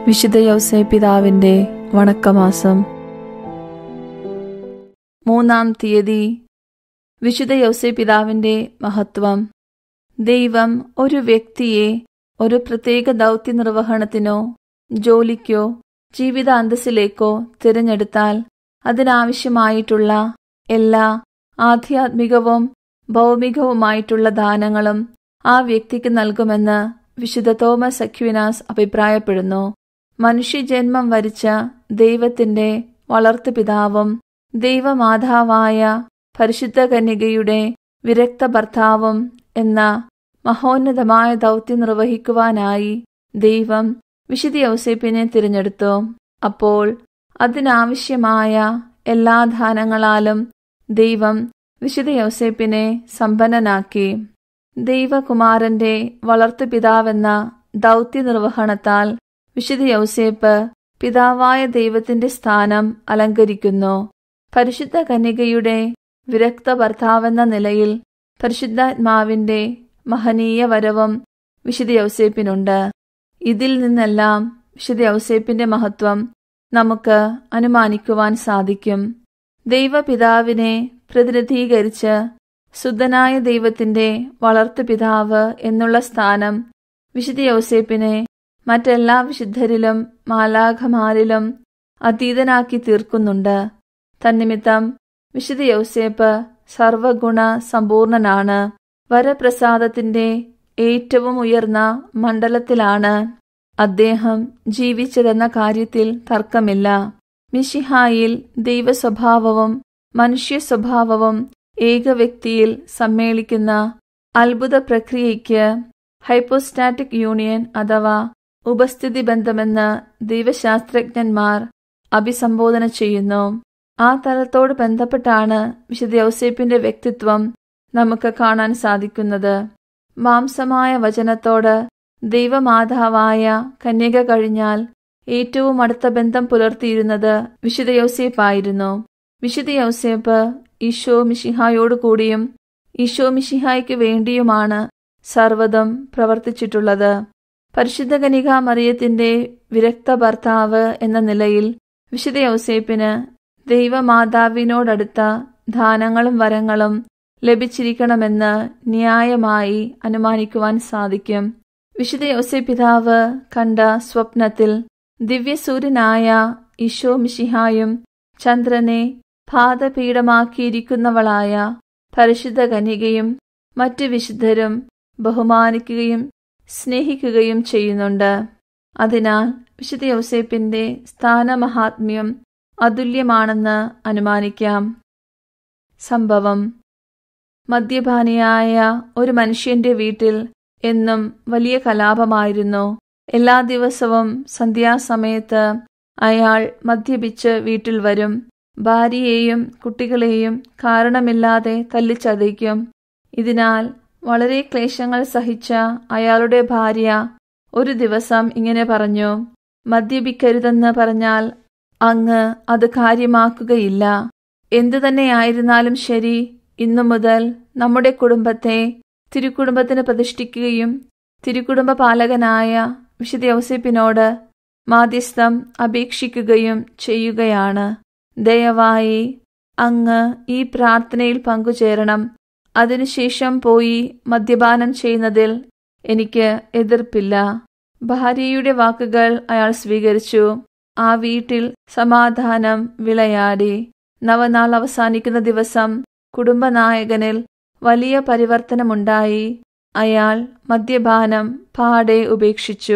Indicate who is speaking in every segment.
Speaker 1: വിശുദ്ധ യൗസേ പിതാവിന്റെ വണക്കമാസം മൂന്നാം തീയതി വിശുദ്ധ യൗസേ പിതാവിന്റെ മഹത്വം ദൈവം ഒരു വ്യക്തിയെ ഒരു പ്രത്യേക ദൗത്യ നിർവഹണത്തിനോ ജോലിക്കോ ജീവിതാന്തസ്സിലേക്കോ തിരഞ്ഞെടുത്താൽ അതിനാവശ്യമായിട്ടുള്ള എല്ലാ ആധ്യാത്മികവും ഭൗമികവുമായിട്ടുള്ള ദാനങ്ങളും ആ വ്യക്തിക്ക് നൽകുമെന്ന് വിശുദ്ധ തോമസ് അക്വിനാസ് അഭിപ്രായപ്പെടുന്നു മനുഷ്യജന്മം വരിച്ച ദൈവത്തിന്റെ വളർത്തുപിതാവും ദൈവമാതാവായ പരിശുദ്ധ കന്യകയുടെ വിരക്ത ഭർത്താവും എന്ന മഹോന്നതമായ ദൗത്യം നിർവഹിക്കുവാനായി ദൈവം വിശുദ്ധ യൗസേപ്പിനെ തിരഞ്ഞെടുത്തു അപ്പോൾ അതിനാവശ്യമായ എല്ലാ ദാനങ്ങളാലും ദൈവം വിശുദ്ധ യൗസേപ്പിനെ സമ്പന്നനാക്കി ദൈവകുമാരന്റെ വളർത്തുപിതാവെന്ന ദൗത്യ നിർവഹണത്താൽ വിശുദ്ധ യൗസേപ്പ് പിതാവായ ദൈവത്തിന്റെ സ്ഥാനം അലങ്കരിക്കുന്നു പരിശുദ്ധ കന്യകയുടെ വിരക്ത ഭർത്താവെന്ന നിലയിൽ പരിശുദ്ധാത്മാവിന്റെ മഹനീയ വരവും വിശുദ്ധ യൗസേപ്പിനുണ്ട് ഇതിൽ നിന്നെല്ലാം വിശുദ്ധ യൗസേപ്പിന്റെ മഹത്വം നമുക്ക് അനുമാനിക്കുവാൻ സാധിക്കും ദൈവപിതാവിനെ പ്രതിനിധീകരിച്ച് ശുദ്ധനായ ദൈവത്തിന്റെ വളർത്തുപിതാവ് എന്നുള്ള സ്ഥാനം വിശുദ്ധ യൗസേപ്പിനെ മറ്റെല്ലാ വിശുദ്ധരിലും മാലാഖമാരിലും അതീതനാക്കി തീർക്കുന്നുണ്ട് തന്നിമിത്തം വിശുദ്ധ യൗസേപ്പ് സർവഗുണ സമ്പൂർണനാണ് വരപ്രസാദത്തിന്റെ ഏറ്റവും ഉയർന്ന മണ്ഡലത്തിലാണ് അദ്ദേഹം ജീവിച്ചതെന്ന കാര്യത്തിൽ തർക്കമില്ല മിഷിഹായിൽ ദൈവസ്വഭാവവും മനുഷ്യ സ്വഭാവവും ഏക വ്യക്തിയിൽ സമ്മേളിക്കുന്ന അത്ഭുത പ്രക്രിയയ്ക്ക് ഹൈപ്പോസ്റ്റാറ്റിക് യൂണിയൻ അഥവാ ഉപസ്ഥിതി ബന്ധമെന്ന് ദൈവശാസ്ത്രജ്ഞന്മാർ അഭിസംബോധന ചെയ്യുന്നു ആ തലത്തോട് ബന്ധപ്പെട്ടാണ് വിശുദ്ധ യൗസേപ്പിന്റെ വ്യക്തിത്വം നമുക്ക് കാണാൻ സാധിക്കുന്നത് മാംസമായ വചനത്തോട് ദൈവമാതാവായ കന്യക കഴിഞ്ഞാൽ ഏറ്റവും അടുത്ത ബന്ധം പുലർത്തിയിരുന്നത് വിശുദ്ധ യൗസേപ്പായിരുന്നു വിശുദ്ധ യൗസേപ്പ് ഈശോ മിഷിഹായോടു കൂടിയും ഈശോ മിഷിഹായ്ക്ക് വേണ്ടിയുമാണ് സർവ്വതും പ്രവർത്തിച്ചിട്ടുള്ളത് പരിശുദ്ധ കനിക മറിയത്തിന്റെ വിരക്ത ഭർത്താവ് എന്ന നിലയിൽ വിശുദ്ധ യൗസേപ്പിന് ദൈവമാതാവിനോടടുത്ത ദാനങ്ങളും വരങ്ങളും ലഭിച്ചിരിക്കണമെന്ന് ന്യായമായി അനുമാനിക്കുവാൻ സാധിക്കും വിശുദ്ധ യൗസേ പിതാവ് കണ്ട സ്വപ്നത്തിൽ ദിവ്യസൂര്യനായ ഈശോ മിഷിഹായും ചന്ദ്രനെ പാദപീഠമാക്കിയിരിക്കുന്നവളായ പരിശുദ്ധ കന്യകയും മറ്റു വിശുദ്ധരും ബഹുമാനിക്കുകയും സ്നേഹിക്കുകയും ചെയ്യുന്നുണ്ട് അതിനാൽ വിശുദ്ധ യൗസേപ്പിന്റെ സ്ഥാനമഹാത്മ്യം അതുല്യമാണെന്ന് അനുമാനിക്കാം സംഭവം മദ്യപാനിയായ ഒരു മനുഷ്യന്റെ വീട്ടിൽ എന്നും വലിയ കലാപമായിരുന്നു എല്ലാ ദിവസവും സന്ധ്യാസമയത്ത് അയാൾ മദ്യപിച്ച് വീട്ടിൽ വരും ഭാര്യയെയും കുട്ടികളെയും കാരണമില്ലാതെ തല്ലിച്ചതയ്ക്കും ഇതിനാൽ വളരെ ക്ലേശങ്ങൾ സഹിച്ച അയാളുടെ ഭാര്യ ഒരു ദിവസം ഇങ്ങനെ പറഞ്ഞു മദ്യപിക്കരുതെന്ന് പറഞ്ഞാൽ അങ്ങ് അത് കാര്യമാക്കുകയില്ല എന്തു തന്നെയായിരുന്നാലും ശരി ഇന്നു മുതൽ നമ്മുടെ കുടുംബത്തെ തിരുക്കുടുംബത്തിന് പ്രതിഷ്ഠിക്കുകയും തിരുക്കുടുംബ പാലകനായ വിശുദ്ധ യൗസേപ്പിനോട് മാധ്യസ്ഥം അപേക്ഷിക്കുകയും ചെയ്യുകയാണ് ദയവായി അങ്ങ് ഈ പ്രാർത്ഥനയിൽ പങ്കുചേരണം അതിനുശേഷം പോയി മദ്യപാനം ചെയ്യുന്നതിൽ എനിക്ക് എതിർപ്പില്ല ഭാര്യയുടെ വാക്കുകൾ അയാൾ സ്വീകരിച്ചു ആ വീട്ടിൽ സമാധാനം വിളയാടി നവനാൾ അവസാനിക്കുന്ന ദിവസം കുടുംബനായകനിൽ വലിയ പരിവർത്തനമുണ്ടായി അയാൾ മദ്യപാനം പാടെ ഉപേക്ഷിച്ചു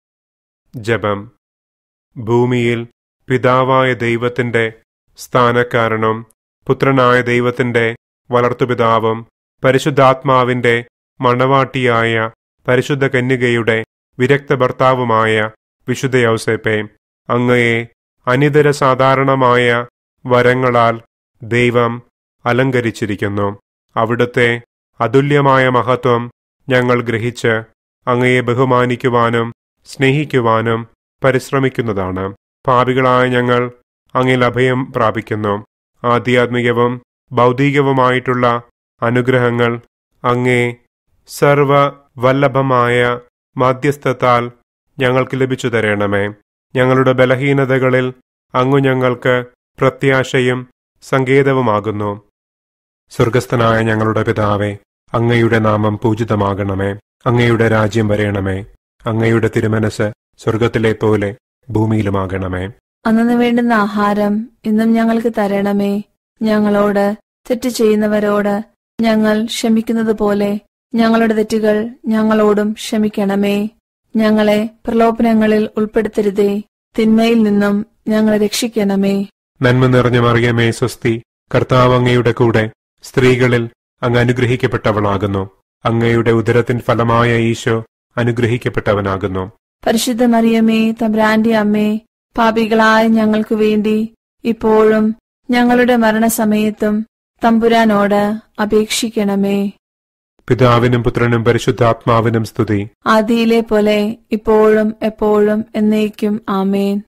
Speaker 2: ജപം ഭൂമിയിൽ പിതാവായ ദൈവത്തിന്റെ സ്ഥാനക്കാരനും പുത്രനായ ദൈവത്തിന്റെ വളർത്തുപിതാവും പരിശുദ്ധാത്മാവിന്റെ മണവാട്ടിയായ പരിശുദ്ധ കന്യകയുടെ വിരക്ത ഭർത്താവുമായ വിശുദ്ധ യൗസേപ്പെ അങ്ങയെ അനിതര സാധാരണമായ വരങ്ങളാൽ ദൈവം അലങ്കരിച്ചിരിക്കുന്നു അവിടുത്തെ അതുല്യമായ മഹത്വം ഞങ്ങൾ ഗ്രഹിച്ച് അങ്ങയെ ബഹുമാനിക്കുവാനും സ്നേഹിക്കുവാനും പരിശ്രമിക്കുന്നതാണ് പാപികളായ ഞങ്ങൾ അങ്ങിൽ അഭയം പ്രാപിക്കുന്നു ആധ്യാത്മികവും ഭൗതികവുമായിട്ടുള്ള അനുഗ്രഹങ്ങൾ അങ്ങേ സർവ വല്ലഭമായ മാധ്യസ്ഥത്താൽ ഞങ്ങൾക്ക് ലഭിച്ചു തരണമേ ഞങ്ങളുടെ ബലഹീനതകളിൽ അങ്ങു ഞങ്ങൾക്ക് പ്രത്യാശയും സങ്കേതവുമാകുന്നു സ്വർഗസ്ഥനായ ഞങ്ങളുടെ പിതാവേ അങ്ങയുടെ നാമം പൂജിതമാകണമേ അങ്ങയുടെ രാജ്യം വരയണമേ അങ്ങയുടെ തിരുമനസ് സ്വർഗത്തിലെ പോലെ ഭൂമിയിലുമാകണമേ
Speaker 1: അന്നു വേണ്ടുന്ന ആഹാരം ഇന്നും ഞങ്ങൾക്ക് തരണമേ ഞങ്ങളോട് തെറ്റ് ചെയ്യുന്നവരോട് ഞങ്ങൾ ക്ഷമിക്കുന്നത് പോലെ ഞങ്ങളുടെ തെറ്റുകൾ ഞങ്ങളോടും ക്ഷമിക്കണമേ ഞങ്ങളെ പ്രലോഭനങ്ങളിൽ ഉൾപ്പെടുത്തരുതേ തിന്മയിൽ നിന്നും ഞങ്ങളെ രക്ഷിക്കണമേ
Speaker 2: നന്മ നിറഞ്ഞ മറിയമേ സ്വസ്തി കർത്താവ് അങ്ങയുടെ കൂടെ സ്ത്രീകളിൽ അങ്ങ് അനുഗ്രഹിക്കപ്പെട്ടവളാകുന്നു അങ്ങയുടെ ഉദരത്തിൻ ഫലമായ ഈശോ അനുഗ്രഹിക്കപ്പെട്ടവനാകുന്നു
Speaker 1: പരിശുദ്ധ മറിയമേ തമ്പ്രാന്റെ അമ്മേ പാപികളായ ഞങ്ങൾക്കു വേണ്ടി ഇപ്പോഴും ഞങ്ങളുടെ മരണസമയത്തും തമ്പുരാനോട് അപേക്ഷിക്കണമേ
Speaker 2: പിതാവിനും പുത്രനും പരിശുദ്ധാത്മാവിനും സ്തുതി
Speaker 1: ആദിയിലെ പോലെ ഇപ്പോഴും എപ്പോഴും എന്നേക്കും ആമേൻ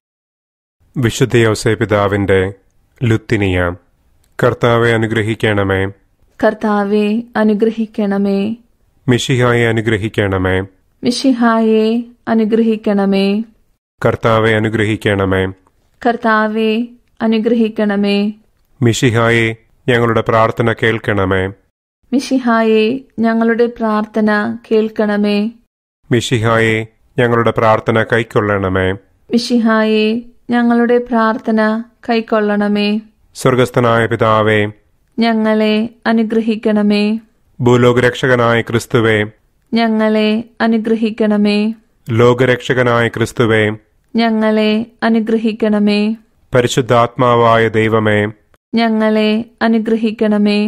Speaker 2: വിശുദ്ധ യോസേ പിതാവിന്റെ ലുത്തിനിയ കർത്താവെ അനുഗ്രഹിക്കണമേ
Speaker 1: കർത്താവെ അനുഗ്രഹിക്കണമേ
Speaker 2: മിഷിഹായെ അനുഗ്രഹിക്കണമേ
Speaker 1: മിഷിഹായെ അനുഗ്രഹിക്കണമേ
Speaker 2: കർത്താവെ അനുഗ്രഹിക്കണമേ
Speaker 1: കർത്താവെ അനുഗ്രഹിക്കണമേ
Speaker 2: മിഷിഹായെ ഞങ്ങളുടെ പ്രാർത്ഥന കേൾക്കണമേ
Speaker 1: മിഷിഹായെ ഞങ്ങളുടെ പ്രാർത്ഥന കേൾക്കണമേ
Speaker 2: മിഷിഹായെ ഞങ്ങളുടെ പ്രാർത്ഥന കൈക്കൊള്ളണമേ
Speaker 1: മിഷിഹായെ ഞങ്ങളുടെ പ്രാർത്ഥന കൈക്കൊള്ളണമേ
Speaker 2: സ്വർഗസ്ഥനായ പിതാവേ
Speaker 1: ഞങ്ങളെ അനുഗ്രഹിക്കണമേ
Speaker 2: ഭൂലോകരക്ഷകനായ ക്രിസ്തുവേ
Speaker 1: ഞങ്ങളെ അനുഗ്രഹിക്കണമേ
Speaker 2: ലോകരക്ഷകനായ ക്രിസ്തുവേ
Speaker 1: ഞങ്ങളെ അനുഗ്രഹിക്കണമേ
Speaker 2: പരിശുദ്ധാത്മാവായ ദൈവമേ
Speaker 1: ഞങ്ങളെ അനുഗ്രഹിക്കണമേ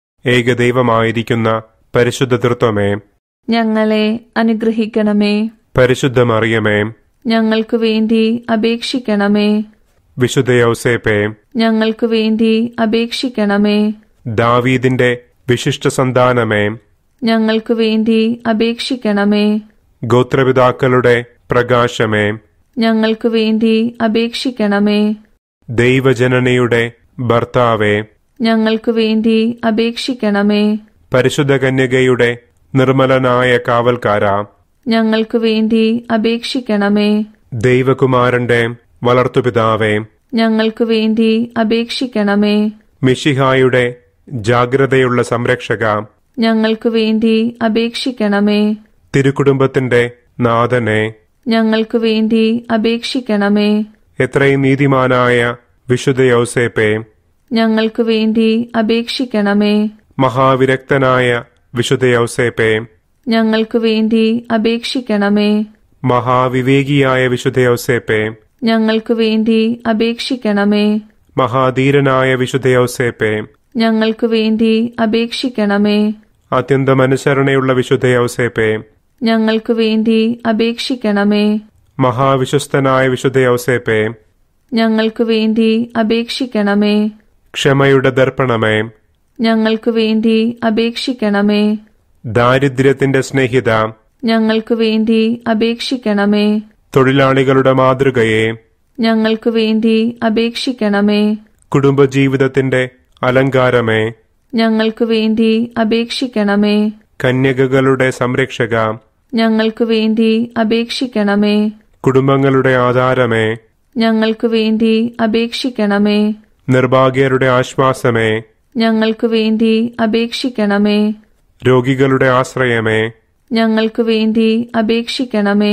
Speaker 2: ഏകദൈവമായിരിക്കുന്ന പരിശുദ്ധ തൃത്വമേ
Speaker 1: ഞങ്ങളെ അനുഗ്രഹിക്കണമേ
Speaker 2: പരിശുദ്ധ മറിയമേ
Speaker 1: ഞങ്ങൾക്കു വേണ്ടി അപേക്ഷിക്കണമേ
Speaker 2: വിശുദ്ധ യൗസേപ്പേ
Speaker 1: ഞങ്ങൾക്കു വേണ്ടി അപേക്ഷിക്കണമേ
Speaker 2: ദാവീദിന്റെ വിശിഷ്ട സന്താനമേ
Speaker 1: ഞങ്ങൾക്കു വേണ്ടി അപേക്ഷിക്കണമേ
Speaker 2: ഗോത്രപിതാക്കളുടെ പ്രകാശമേ
Speaker 1: ഞങ്ങൾക്കു വേണ്ടി അപേക്ഷിക്കണമേ
Speaker 2: ദൈവജനനിയുടെ ഭർത്താവേ
Speaker 1: ഞങ്ങൾക്കു വേണ്ടി അപേക്ഷിക്കണമേ
Speaker 2: പരിശുദ്ധ കന്യകയുടെ നിർമ്മലനായ കാവൽക്കാരാ
Speaker 1: ഞങ്ങൾക്കു വേണ്ടി അപേക്ഷിക്കണമേ
Speaker 2: ദൈവകുമാരന്റെ വളർത്തുപിതാവേ
Speaker 1: ഞങ്ങൾക്കു വേണ്ടി അപേക്ഷിക്കണമേ
Speaker 2: മിഷിഹായുടെ ജാഗ്രതയുള്ള സംരക്ഷക
Speaker 1: ഞങ്ങൾക്കു വേണ്ടി അപേക്ഷിക്കണമേ
Speaker 2: തിരുക്കുടുംബത്തിന്റെ നാഥനെ
Speaker 1: ഞങ്ങൾക്കു വേണ്ടി അപേക്ഷിക്കണമേ
Speaker 2: എത്രയും നീതിമാനായ വിശുദ്ധ യൗസേപ്പേ
Speaker 1: ഞങ്ങൾക്കു വേണ്ടി അപേക്ഷിക്കണമേ
Speaker 2: മഹാവിരക്തനായ വിശുദ്ധ യൗസേപ്പേ
Speaker 1: ഞങ്ങൾക്കു വേണ്ടി അപേക്ഷിക്കണമേ
Speaker 2: മഹാവിവേകിയായ വിശുദ്ധ യൗസേപ്പേ
Speaker 1: ഞങ്ങൾക്കു വേണ്ടി അപേക്ഷിക്കണമേ
Speaker 2: മഹാധീരനായ വിശുദ്ധ യൗസേപ്പേ
Speaker 1: ഞങ്ങൾക്കു വേണ്ടി അപേക്ഷിക്കണമേ
Speaker 2: അത്യന്തം അനുസരണയുള്ള വിശുദ്ധ യൗസേപ്പേ
Speaker 1: ഞങ്ങൾക്കു വേണ്ടി അപേക്ഷിക്കണമേ
Speaker 2: മഹാവിശ്വസ്തനായ വിശുദ്ധ യൗസേപ്പേ
Speaker 1: ഞങ്ങൾക്കു വേണ്ടി അപേക്ഷിക്കണമേ
Speaker 2: ക്ഷമയുടെ ദർപ്പണമേ
Speaker 1: ഞങ്ങൾക്കു വേണ്ടി അപേക്ഷിക്കണമേ
Speaker 2: ദാരിദ്ര്യത്തിന്റെ സ്നേഹിത
Speaker 1: ഞങ്ങൾക്കു വേണ്ടി അപേക്ഷിക്കണമേ
Speaker 2: തൊഴിലാളികളുടെ മാതൃകയെ
Speaker 1: ഞങ്ങൾക്കു വേണ്ടി അപേക്ഷിക്കണമേ
Speaker 2: കുടുംബജീവിതത്തിന്റെ അലങ്കാരമേ
Speaker 1: ഞങ്ങൾക്കു വേണ്ടി അപേക്ഷിക്കണമേ
Speaker 2: കന്യകകളുടെ സംരക്ഷക
Speaker 1: ഞങ്ങൾക്കു വേണ്ടി അപേക്ഷിക്കണമേ
Speaker 2: കുടുംബങ്ങളുടെ ആധാരമേ
Speaker 1: ഞങ്ങൾക്കു വേണ്ടി അപേക്ഷിക്കണമേ
Speaker 2: നിർഭാഗ്യരുടെ ആശ്വാസമേ
Speaker 1: ഞങ്ങൾക്കു വേണ്ടി അപേക്ഷിക്കണമേ
Speaker 2: രോഗികളുടെ ആശ്രയമേ
Speaker 1: ഞങ്ങൾക്കു വേണ്ടി അപേക്ഷിക്കണമേ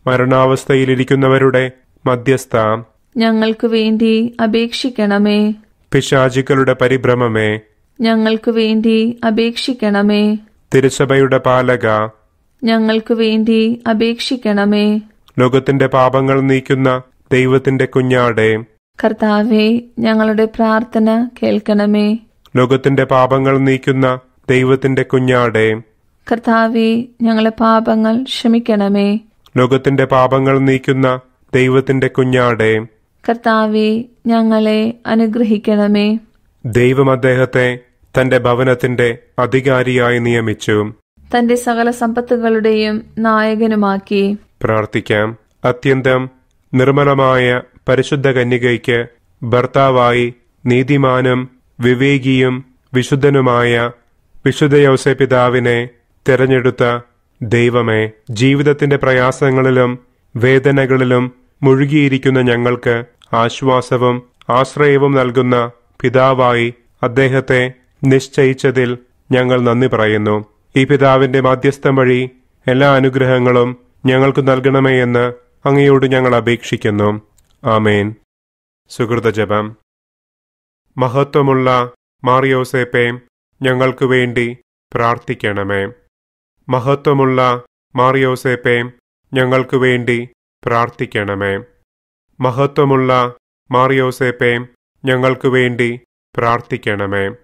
Speaker 2: മരണാവസ്ഥയിലിരിക്കുന്നവരുടെ മധ്യസ്ഥ
Speaker 1: ഞങ്ങൾക്കു വേണ്ടി അപേക്ഷിക്കണമേ
Speaker 2: പിശാചികളുടെ പരിഭ്രമമേ
Speaker 1: ഞങ്ങൾക്കു വേണ്ടി അപേക്ഷിക്കണമേ
Speaker 2: തിരുസഭയുടെ പാലക
Speaker 1: ഞങ്ങൾക്കു വേണ്ടി അപേക്ഷിക്കണമേ
Speaker 2: ലോകത്തിന്റെ പാപങ്ങൾ നീക്കുന്ന ദൈവത്തിന്റെ കുഞ്ഞാടെ
Speaker 1: കർത്താവെ ഞങ്ങളുടെ പ്രാർത്ഥന കേൾക്കണമേ
Speaker 2: ലോകത്തിന്റെ പാപങ്ങൾ നീക്കുന്ന ദൈവത്തിന്റെ കുഞ്ഞാടെ
Speaker 1: കർത്താവെ ഞങ്ങളെ പാപങ്ങൾ ക്ഷമിക്കണമേ
Speaker 2: ലോകത്തിന്റെ പാപങ്ങൾ നീക്കുന്ന ദൈവത്തിന്റെ കുഞ്ഞാടെ
Speaker 1: കർത്താവെ ഞങ്ങളെ അനുഗ്രഹിക്കണമേ
Speaker 2: ദൈവം അദ്ദേഹത്തെ തന്റെ ഭവനത്തിന്റെ അധികാരിയായി നിയമിച്ചു
Speaker 1: തന്റെ സകല സമ്പത്തുകളുടെയും നായകനുമാക്കി
Speaker 2: പ്രാർത്ഥിക്കാം അത്യന്തം നിർമ്മലമായ പരിശുദ്ധ കന്യകയ്ക്ക് ഭർത്താവായി നീതിമാനും വിവേകിയും വിശുദ്ധനുമായ വിശുദ്ധ യൗസപിതാവിനെ തെരഞ്ഞെടുത്ത ദൈവമേ ജീവിതത്തിന്റെ പ്രയാസങ്ങളിലും വേദനകളിലും മുഴുകിയിരിക്കുന്ന ഞങ്ങൾക്ക് ആശ്വാസവും ആശ്രയവും നൽകുന്ന പിതാവായി അദ്ദേഹത്തെ നിശ്ചയിച്ചതിൽ ഞങ്ങൾ നന്ദി പറയുന്നു ഈ പിതാവിന്റെ മാധ്യസ്ഥം വഴി എല്ലാ അനുഗ്രഹങ്ങളും ഞങ്ങൾക്ക് നൽകണമേ എന്ന് അങ്ങയോട് ഞങ്ങൾ അപേക്ഷിക്കുന്നു ആമേൻ സുഹൃത ജപം മഹത്വമുള്ള മാറിയോസേപ്പെ ഞങ്ങൾക്ക് വേണ്ടി പ്രാർത്ഥിക്കണമേ മഹത്വമുള്ള മാറിയോസേപ്പെ ഞങ്ങൾക്ക് വേണ്ടി പ്രാർത്ഥിക്കണമേ മഹത്വമുള്ള മാറിയോസേപ്പെ ഞങ്ങൾക്ക് വേണ്ടി പ്രാർത്ഥിക്കണമേ